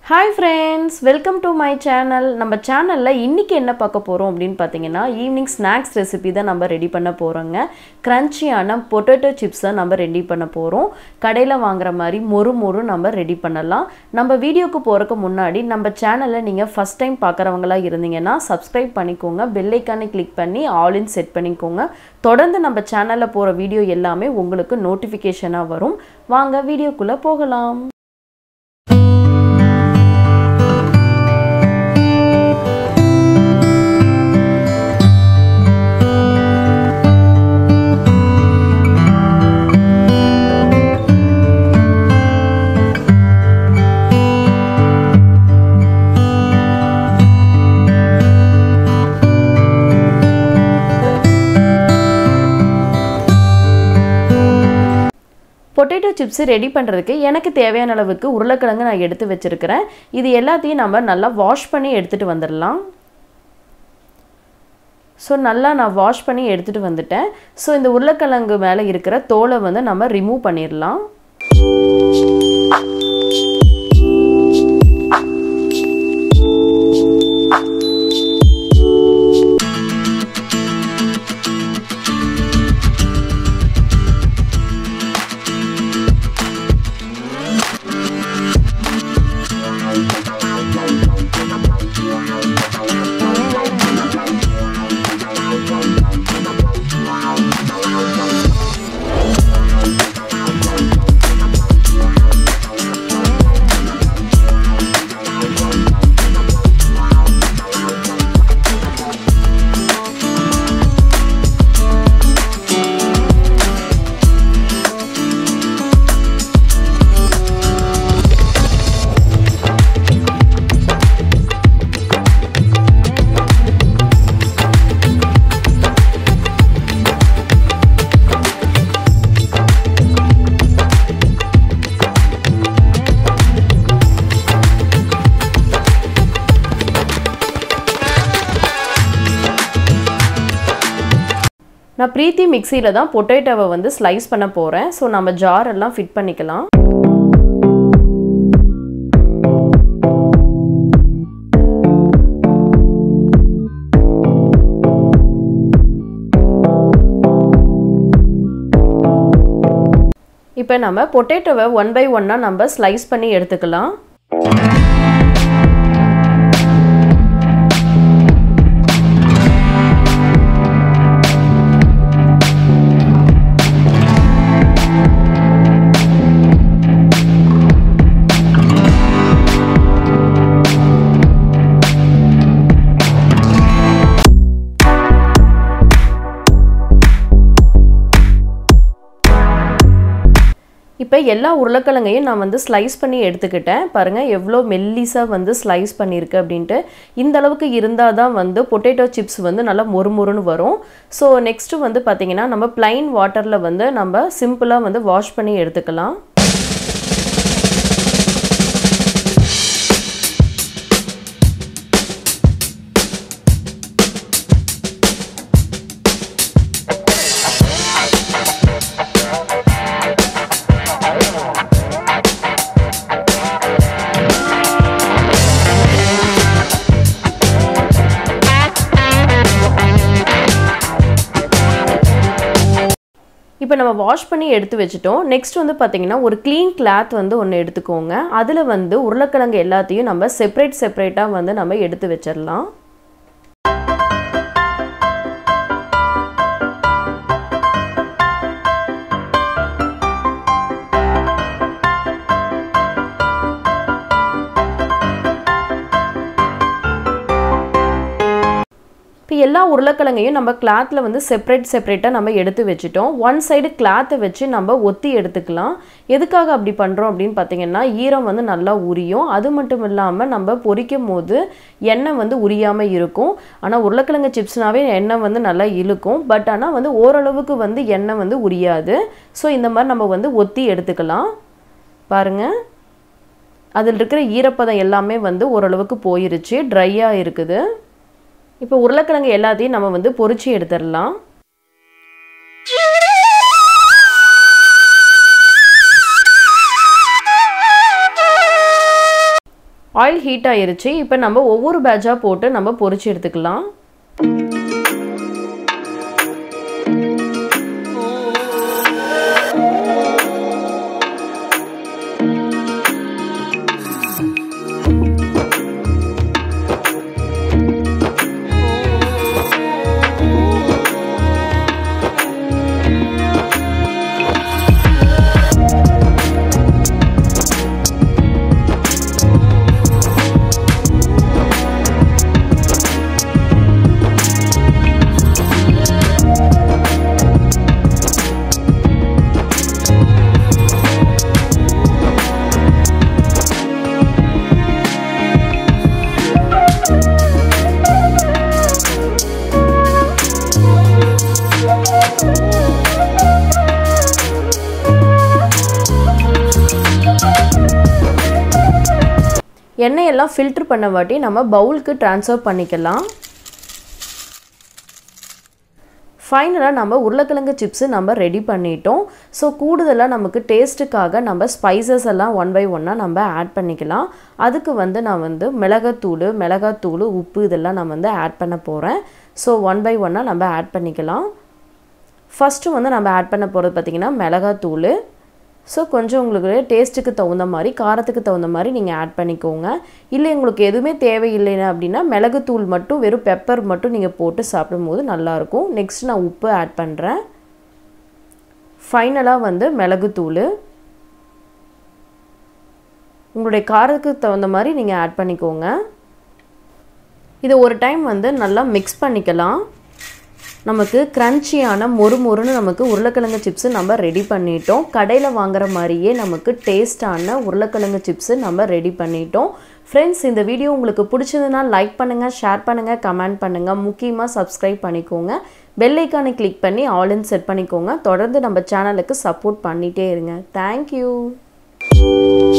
hi friends welcome to my channel நம்ம சேனலில் இன்றைக்கி என்ன பார்க்க போகிறோம் அப்படின்னு பார்த்தீங்கன்னா ஈவினிங் ஸ்நாக்ஸ் ரெசிபி தான் நம்ம ரெடி பண்ண போகிறோங்க க்ரன்ச்சியான பொட்டேட்டோ சிப்ஸ் தான் நம்ம ரெடி பண்ண போகிறோம் கடையில் வாங்குற மாதிரி மொறு மொறு நம்ம ரெடி பண்ணலாம் நம்ம வீடியோக்கு போகிறக்கு முன்னாடி நம்ம சேனலை நீங்கள் ஃபஸ்ட் டைம் பார்க்குறவங்களா இருந்தீங்கன்னா சப்ஸ்கிரைப் பண்ணிக்கோங்க பெல்லைக்கானே கிளிக் பண்ணி ஆல் செட் பண்ணிக்கோங்க தொடர்ந்து நம்ம சேனலில் போகிற வீடியோ எல்லாமே உங்களுக்கு நோட்டிஃபிகேஷனாக வரும் வாங்க வீடியோக்குள்ளே போகலாம் பொட்டேட்டோ சிப்ஸ் ரெடி பண்ணுறதுக்கு எனக்கு தேவையான அளவுக்கு உருளைக்கிழங்கு நான் எடுத்து வச்சுருக்கிறேன் இது எல்லாத்தையும் நம்ம நல்லா வாஷ் பண்ணி எடுத்துகிட்டு வந்துடலாம் ஸோ நல்லா நான் வாஷ் பண்ணி எடுத்துகிட்டு வந்துட்டேன் ஸோ இந்த உருளைக்கிழங்கு மேலே இருக்கிற தோலை வந்து நம்ம ரிமூவ் பண்ணிடலாம் நான் ப்ரீத்தி மிக்சியில் தான் பொட்டேட்டோவை வந்து ஸ்லைஸ் பண்ண போகிறேன் ஸோ நம்ம ஜார் எல்லாம் ஃபிட் பண்ணிக்கலாம் இப்போ நம்ம பொட்டேட்டோவை ஒன் பை ஒன்னாக நம்ம ஸ்லைஸ் பண்ணி எடுத்துக்கலாம் இப்போ எல்லா உருளைக்கிழங்கையும் நான் வந்து ஸ்லைஸ் பண்ணி எடுத்துக்கிட்டேன் பாருங்கள் எவ்வளோ மெல்லிஸாக வந்து ஸ்லைஸ் பண்ணியிருக்கு அப்படின்ட்டு இந்த அளவுக்கு இருந்தால் தான் வந்து பொட்டேட்டோ சிப்ஸ் வந்து நல்லா மொறுமொறுன்னு வரும் ஸோ நெக்ஸ்ட்டு வந்து பார்த்திங்கன்னா நம்ம ப்ளைன் வாட்டரில் வந்து நம்ம சிம்பிளாக வந்து வாஷ் பண்ணி எடுத்துக்கலாம் இப்போ நம்ம வாஷ் பண்ணி எடுத்து வச்சுட்டோம் நெக்ஸ்ட் வந்து பார்த்திங்கன்னா ஒரு க்ளீன் கிளாத் வந்து ஒன்று எடுத்துக்கோங்க அதில் வந்து உருளைக்கிழங்கு எல்லாத்தையும் நம்ம செப்பரேட் செப்பரேட்டாக வந்து நம்ம எடுத்து வச்சிடலாம் இப்போ எல்லா உருளைக்கிழங்கையும் நம்ம கிளாத்தில் வந்து செப்பரேட் செப்பரேட்டாக நம்ம எடுத்து வச்சுட்டோம் ஒன் சைடு கிளாத்தை வச்சு நம்ம ஒத்தி எடுத்துக்கலாம் எதுக்காக அப்படி பண்ணுறோம் அப்படின்னு பார்த்தீங்கன்னா ஈரம் வந்து நல்லா உரியும் அது மட்டும் இல்லாமல் நம்ம பொரிக்கும் போது எண்ணெய் வந்து உரியாமல் இருக்கும் ஆனால் உருளைக்கிழங்கு சிப்ஸ்னாவே எண்ணெய் வந்து நல்லா இழுக்கும் பட் ஆனால் வந்து ஓரளவுக்கு வந்து எண்ணெய் வந்து உரியாது ஸோ இந்த மாதிரி நம்ம வந்து ஒத்தி எடுத்துக்கலாம் பாருங்கள் அதில் இருக்கிற ஈரப்பதம் எல்லாமே வந்து ஓரளவுக்கு போயிருச்சு ட்ரையாக இருக்குது இப்போ உருளைக்கிழங்கு எல்லாத்தையும் நம்ம வந்து பொரிச்சு எடுத்துடலாம் ஆயில் ஹீட் ஆயிருச்சு இப்போ நம்ம ஒவ்வொரு பேட்சாக போட்டு நம்ம பொரிச்சு எடுத்துக்கலாம் எண்ணெயெல்லாம் ஃபில்ட்ரு பண்ண வாட்டி நம்ம பவுலுக்கு ட்ரான்ஸ்ஃபர் பண்ணிக்கலாம் ஃபைனலாக நம்ம உருளைக்கிழங்கு சிப்ஸு நம்ம ரெடி பண்ணிட்டோம் ஸோ கூடுதலாக நமக்கு டேஸ்ட்டுக்காக நம்ம ஸ்பைசஸ் எல்லாம் ஒன் பை ஒன்னாக நம்ம ஆட் பண்ணிக்கலாம் அதுக்கு வந்து நான் வந்து மிளகாத்தூள் மிளகாத்தூள் உப்பு இதெல்லாம் நான் வந்து ஆட் பண்ண போகிறேன் ஸோ ஒன் பை ஒன்னாக நம்ம ஆட் பண்ணிக்கலாம் ஃபஸ்ட்டு வந்து நம்ம ஆட் பண்ண போகிறது பார்த்திங்கன்னா மிளகாத்தூள் ஸோ கொஞ்சம் உங்களுக்கு டேஸ்ட்டுக்கு தகுந்த மாதிரி காரத்துக்கு தகுந்த மாதிரி நீங்கள் ஆட் பண்ணிக்கோங்க இல்லை உங்களுக்கு எதுவுமே தேவையில்லைன்னா அப்படின்னா மிளகுத்தூள் மட்டும் வெறும் பெப்பர் மட்டும் நீங்கள் போட்டு சாப்பிடும்போது நல்லாயிருக்கும் நெக்ஸ்ட் நான் உப்பு ஆட் பண்ணுறேன் ஃபைனலாக வந்து மிளகுத்தூள் உங்களுடைய காரத்துக்கு தகுந்த மாதிரி நீங்கள் ஆட் பண்ணிக்கோங்க இதை ஒரு டைம் வந்து நல்லா மிக்ஸ் பண்ணிக்கலாம் நமக்கு க்ரன்ச்சியான மொறு மொறுன்னு நமக்கு உருளைக்கிழங்கு சிப்ஸு நம்ம ரெடி பண்ணிட்டோம் கடையில் வாங்குற மாதிரியே நமக்கு டேஸ்டான உருளைக்கிழங்கு சிப்ஸு நம்ம ரெடி பண்ணிட்டோம் ஃப்ரெண்ட்ஸ் இந்த வீடியோ உங்களுக்கு பிடிச்சதுன்னா லைக் பண்ணுங்கள் ஷேர் பண்ணுங்கள் கமெண்ட் பண்ணுங்கள் முக்கியமாக சப்ஸ்கிரைப் பண்ணிக்கோங்க பெல் ஐக்கானை கிளிக் பண்ணி ஆல் செட் பண்ணிக்கோங்க தொடர்ந்து நம்ம சேனலுக்கு சப்போர்ட் பண்ணிகிட்டே இருங்க தேங்க்யூ